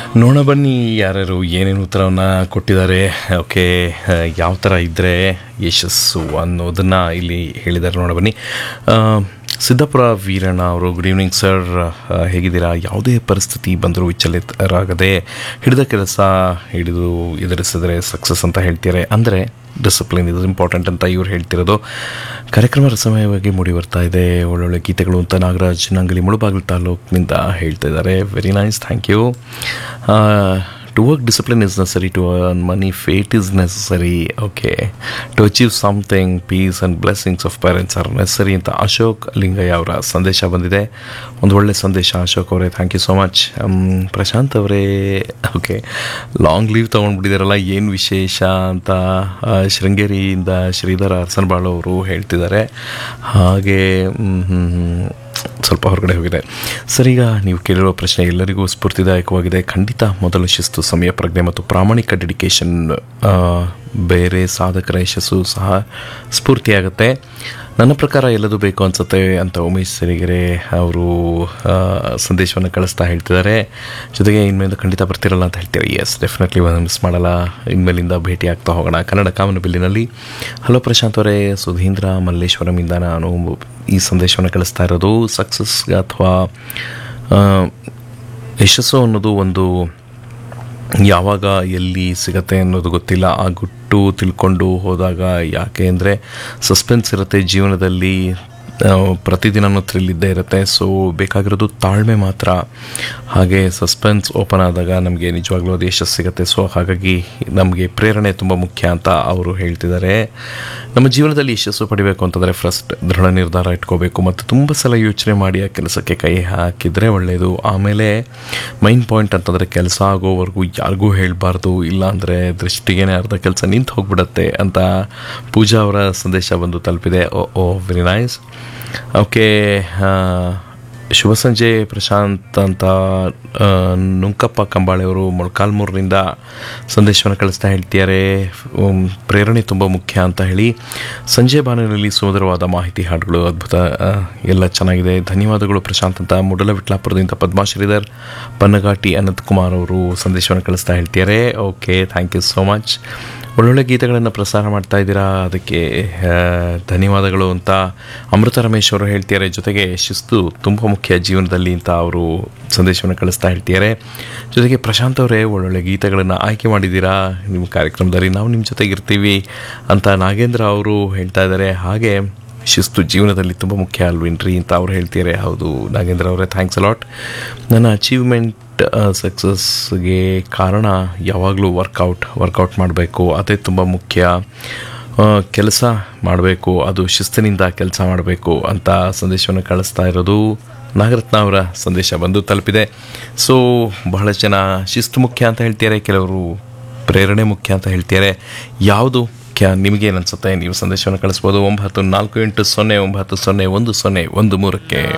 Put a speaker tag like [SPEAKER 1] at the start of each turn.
[SPEAKER 1] ನೋಡ ಬನ್ನಿ ಯಾರ್ಯಾರು ಏನೇನು ಉತ್ತರವನ್ನು ಕೊಟ್ಟಿದ್ದಾರೆ ಓಕೆ ಯಾವ ಥರ ಇದ್ದರೆ ಯಶಸ್ಸು ಅನ್ನೋದನ್ನು ಇಲ್ಲಿ ಹೇಳಿದ್ದಾರೆ ನೋಡ ಬನ್ನಿ ಆ, ಸಿದ್ದಾಪುರ ವೀರಣ್ಣ ಅವರು ಗುಡ್ ಈವ್ನಿಂಗ್ ಸರ್ ಹೇಗಿದ್ದೀರಾ ಯಾವುದೇ ಪರಿಸ್ಥಿತಿ ಬಂದರೂ ವಿಚಲಿತರಾಗದೆ ಹಿಡಿದ ಕೆಲಸ ಹಿಡಿದು ಎದುರಿಸಿದ್ರೆ ಸಕ್ಸಸ್ ಅಂತ ಹೇಳ್ತಾರೆ ಅಂದರೆ ಡಿಸಿಪ್ಲಿನ್ ಇದು ಇಂಪಾರ್ಟೆಂಟ್ ಅಂತ ಇವ್ರು ಹೇಳ್ತಿರೋದು ಕಾರ್ಯಕ್ರಮ ರಸಮಯವಾಗಿ ಮೂಡಿ ಬರ್ತಾ ಇದೆ ಒಳ್ಳೊಳ್ಳೆ ಗೀತೆಗಳು ಅಂತ ನಾಗರಾಜ್ ನಂಗಲಿ ಮುಳುಬಾಗಿಲು ತಾಲೂಕಿನಿಂದ ಹೇಳ್ತಾ ಇದ್ದಾರೆ very nice thank you to work discipline is necessary to earn money fate is necessary okay to achieve something peace and blessings of parents are necessary ಅಂತ ಅಶೋಕ್ ಲಿಂಗಯ್ಯ ಅವರ ಸಂದೇಶ ಬಂದಿದೆ ಒಂದು ಒಳ್ಳೆ ಸಂದೇಶ ಅಶೋಕ್ ಅವರೇ thank you so much Prashanth ಅವರೇ ಓಕೆ ಲಾಂಗ್ ಲೀವ್ ತೊಗೊಂಡ್ಬಿಟ್ಟಿದ್ದಾರಲ್ಲ ಏನು ವಿಶೇಷ ಅಂತ ಆ, ಶೃಂಗೇರಿಯಿಂದ ಶ್ರೀಧರ ಅರಸನಬಾಳು ಅವರು ಹೇಳ್ತಿದ್ದಾರೆ ಹಾಗೆ ಮ್, ಹ್ಮ್, ಹ್ಮ್, ಸ್ವಲ್ಪ ಹೊರಗಡೆ ಹೋಗಿದೆ ಸರ್ ಈಗ ನೀವು ಕೇಳಿರೋ ಪ್ರಶ್ನೆ ಎಲ್ಲರಿಗೂ ಸ್ಫೂರ್ತಿದಾಯಕವಾಗಿದೆ ಖಂಡಿತ ಮೊದಲು ಶಿಸ್ತು ಸಮಯ ಪ್ರಜ್ಞೆ ಮತ್ತು ಪ್ರಾಮಾಣಿಕ ಡೆಡಿಕೇಶನ್ ಬೇರೆ ಸಾಧಕರ ಯಶಸ್ಸು ಸಹ ಸ್ಫೂರ್ತಿಯಾಗುತ್ತೆ ನನ್ನ ಪ್ರಕಾರ ಎಲ್ಲದೂ ಬೇಕು ಅನ್ಸುತ್ತೆ ಅಂತ ಉಮೇಶ್ ಸಿರಿಗೆರೆ ಅವರು ಸಂದೇಶವನ್ನು ಕಳಿಸ್ತಾ ಹೇಳ್ತಿದ್ದಾರೆ ಜೊತೆಗೆ ಇನ್ಮೇಲೆ ಖಂಡಿತ ಬರ್ತಿರಲ್ಲ ಅಂತ ಹೇಳ್ತೀವಿ ಎಸ್ ಡೆಫಿನೆಟ್ಲಿ ಒಂದು ಮಿಸ್ ಮಾಡಲ್ಲ ಇನ್ಮೇಲಿಂದ ಭೇಟಿ ಆಗ್ತಾ ಹೋಗೋಣ ಕನ್ನಡ ಕಾಮನ ಬಿಲ್ಲಿನಲ್ಲಿ ಹಲೋ ಪ್ರಶಾಂತ್ ಅವರೇ ಸುಧೀಂದ್ರ ಮಲ್ಲೇಶ್ವರಮಿಂದ ನಾನು ಈ ಸಂದೇಶವನ್ನು ಕಳಿಸ್ತಾ ಇರೋದು ಸಕ್ಸಸ್ ಅಥವಾ ಯಶಸ್ಸು ಅನ್ನೋದು ಒಂದು ಯಾವಾಗ ಎಲ್ಲಿ ಸಿಗತ್ತೆ ಅನ್ನೋದು ಗೊತ್ತಿಲ್ಲ ಆ ಗುಟ್ಟು ತಿಳ್ಕೊಂಡು ಹೋದಾಗ ಯಾಕೆ ಅಂದರೆ ಸಸ್ಪೆನ್ಸ್ ಇರುತ್ತೆ ಜೀವನದಲ್ಲಿ ಆ, ಪ್ರತಿದಿನನೂ ಥ್ರಿಲ್ ಇದ್ದೇ ಇರುತ್ತೆ ಸೊ ಬೇಕಾಗಿರೋದು ತಾಳ್ಮೆ ಮಾತ್ರ ಹಾಗೆ ಸಸ್ಪೆನ್ಸ್ ಓಪನ್ ಆದಾಗ ನಮಗೆ ನಿಜವಾಗ್ಲೂ ಅದು ಯಶಸ್ಸು ಸಿಗುತ್ತೆ ಸೊ ಹಾಗಾಗಿ ನಮಗೆ ಪ್ರೇರಣೆ ತುಂಬ ಮುಖ್ಯ ಅಂತ ಅವರು ಹೇಳ್ತಿದ್ದಾರೆ ನಮ್ಮ ಜೀವನದಲ್ಲಿ ಯಶಸ್ಸು ಪಡಿಬೇಕು ಅಂತಂದರೆ ಫಸ್ಟ್ ದೃಢ ನಿರ್ಧಾರ ಇಟ್ಕೋಬೇಕು ಮತ್ತು ತುಂಬ ಸಲ ಯೋಚನೆ ಮಾಡಿ ಆ ಕೆಲಸಕ್ಕೆ ಕೈ ಹಾಕಿದರೆ ಒಳ್ಳೆಯದು ಆಮೇಲೆ ಮೈನ್ ಪಾಯಿಂಟ್ ಅಂತಂದರೆ ಕೆಲಸ ಆಗೋವರೆಗೂ ಯಾರಿಗೂ ಹೇಳಬಾರ್ದು ಇಲ್ಲಾಂದರೆ ದೃಷ್ಟಿಗೇನೆ ಅರ್ಧ ಕೆಲಸ ನಿಂತು ಹೋಗ್ಬಿಡತ್ತೆ ಅಂತ ಪೂಜಾ ಅವರ ಸಂದೇಶ ಬಂದು ತಲುಪಿದೆ oh oh very nice okay ಶುಭ ಸಂಜೆ ಪ್ರಶಾಂತ್ ಅಂತ ಆ, ನುಂಕಪ್ಪ ಕಂಬಾಳೆಯವರು ಮೊಳಕಾಲ್ಮೂರಿನಿಂದ ಸಂದೇಶವನ್ನು ಕಳಿಸ್ತಾ ಹೇಳ್ತಿದ್ದಾರೆ ಉಮ್, ಪ್ರೇರಣೆ ತುಂಬ ಮುಖ್ಯ ಅಂತ ಹೇಳಿ ಸಂಜೆ ಬಾನಿನಲ್ಲಿ ಸುಮಧುರವಾದ ಮಾಹಿತಿ ಹಾಡುಗಳು ಅದ್ಭುತ ಆ, ಎಲ್ಲ ಚೆನ್ನಾಗಿದೆ ಧನ್ಯವಾದಗಳು ಪ್ರಶಾಂತ್ ಅಂತ ಮುಡಲ ವಿಟ್ಲಾಪುರದಿಂದ ಪದ್ಮಾ ಶ್ರೀಧರ್ ಪನ್ನಘಾಟಿ ಅನಂತ್ ಕುಮಾರ್ ಅವರು ಸಂದೇಶವನ್ನು ಕಳಿಸ್ತಾ ಹೇಳ್ತಿದ್ದಾರೆ okay thank you so much ಒಳ್ಳೊಳ್ಳೆ ಗೀತೆಗಳನ್ನು ಪ್ರಸಾರ ಮಾಡ್ತಾ ಇದ್ದೀರಾ ಅದಕ್ಕೆ ಆ, ಧನ್ಯವಾದಗಳು ಅಂತ ಅಮೃತ ರಮೇಶ್ ಅವರು ಹೇಳ್ತಿದ್ದಾರೆ ಜೊತೆಗೆ ಶಿಸ್ತು ತುಂಬ ಮುಖ್ಯ ಜೀವನದಲ್ಲಿ ಅಂತ ಅವರು ಸಂದೇಶವನ್ನು ಕಳಿಸ್ತಾ ಹೇಳ್ತಿದ್ದಾರೆ ಜೊತೆಗೆ ಪ್ರಶಾಂತ್ ಅವರೇ ಒಳ್ಳೊಳ್ಳೆ ಗೀತೆಗಳನ್ನು ಆಯ್ಕೆ ಮಾಡಿದ್ದೀರಾ ನಿಮ್ಮ ಕಾರ್ಯಕ್ರಮದಲ್ಲಿ ನಾವು ನಿಮ್ಮ ಜೊತೆಗೆ ಇರ್ತೀವಿ ಅಂತ ನಾಗೇಂದ್ರ ಅವರು ಹೇಳ್ತಾ ಇದ್ದಾರೆ ಹಾಗೆ ಶಿಸ್ತು ಜೀವನದಲ್ಲಿ ತುಂಬ ಮುಖ್ಯ ಅಲ್ವೇನ್ರಿ ಅಂತ ಅವ್ರು ಹೇಳ್ತಿದ್ದಾರೆ ಹೌದು ನಾಗೇಂದ್ರ ಅವರೇ ಥ್ಯಾಂಕ್ಸ್ ಅಲಾಟ್ ನನ್ನ ಅಚೀವ್ಮೆಂಟ್ ಸಕ್ಸಸ್ಗೆ ಕಾರಣ ಯಾವಾಗಲೂ ವರ್ಕೌಟ್ ವರ್ಕೌಟ್ ಮಾಡಬೇಕು ಅದೇ ತುಂಬ ಮುಖ್ಯ ಆ, ಕೆಲಸ ಮಾಡಬೇಕು ಅದು ಶಿಸ್ತಿನಿಂದ ಕೆಲಸ ಮಾಡಬೇಕು ಅಂತ ಸಂದೇಶವನ್ನು ಕಳಿಸ್ತಾ ಇರೋದು ನಾಗರತ್ನ ಅವರ ಸಂದೇಶ ಬಂದು ತಲುಪಿದೆ ಸೊ ಬಹಳಷ್ಟು ಜನ ಶಿಸ್ತು ಮುಖ್ಯ ಅಂತ ಹೇಳ್ತಿದ್ದಾರೆ ಕೆಲವರು ಪ್ರೇರಣೆ ಮುಖ್ಯ ಅಂತ ಹೇಳ್ತಿದ್ದಾರೆ ಯಾವುದು ಮುಖ್ಯ ನಿಮಗೇನು ಅನ್ಸುತ್ತೆ ನೀವು ಸಂದೇಶವನ್ನು ಕಳಿಸ್ಬೋದು ಒಂಬತ್ತು ನಾಲ್ಕು ಎಂಟು ಸೊನ್ನೆ ಒಂಬತ್ತು ಸೊನ್ನೆ ಒಂದು ಸೊನ್ನೆ ಒಂದು ಮೂರಕ್ಕೆ